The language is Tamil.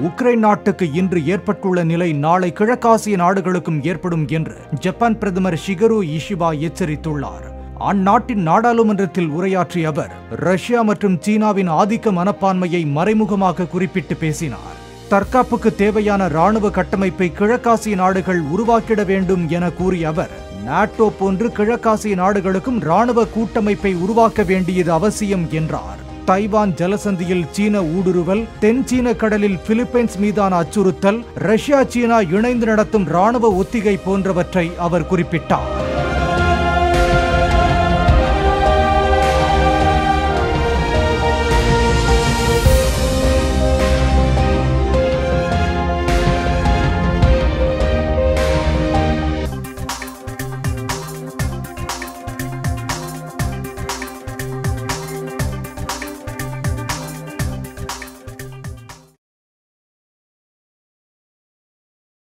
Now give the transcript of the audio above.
உக்ரைன் நாட்டுக்கு இன்று ஏற்பட்டுள்ள நிலை நாளை கிழக்காசிய நாடுகளுக்கும் ஏற்படும் என்று ஜப்பான் பிரதமர் ஷிகரு இஷிபா எச்சரித்துள்ளார் அந்நாட்டின் நாடாளுமன்றத்தில் உரையாற்றிய அவர் ரஷ்யா மற்றும் சீனாவின் ஆதிக்க மனப்பான்மையை மறைமுகமாக குறிப்பிட்டு பேசினார் தற்காப்புக்கு தேவையான ராணுவ கட்டமைப்பை கிழக்காசிய நாடுகள் உருவாக்கிட வேண்டும் என கூறிய அவர் நாட்டோ போன்று கிழக்காசிய நாடுகளுக்கும் ராணுவ கூட்டமைப்பை உருவாக்க வேண்டியது அவசியம் என்றார் தைவான் ஜலசந்தியில் சீன ஊடுருவல் தென் சீன கடலில் பிலிப்பைன்ஸ் மீதான அச்சுறுத்தல் ரஷ்யா சீனா இணைந்து நடத்தும் ராணுவ ஒத்திகை போன்றவற்றை அவர் குறிப்பிட்டார்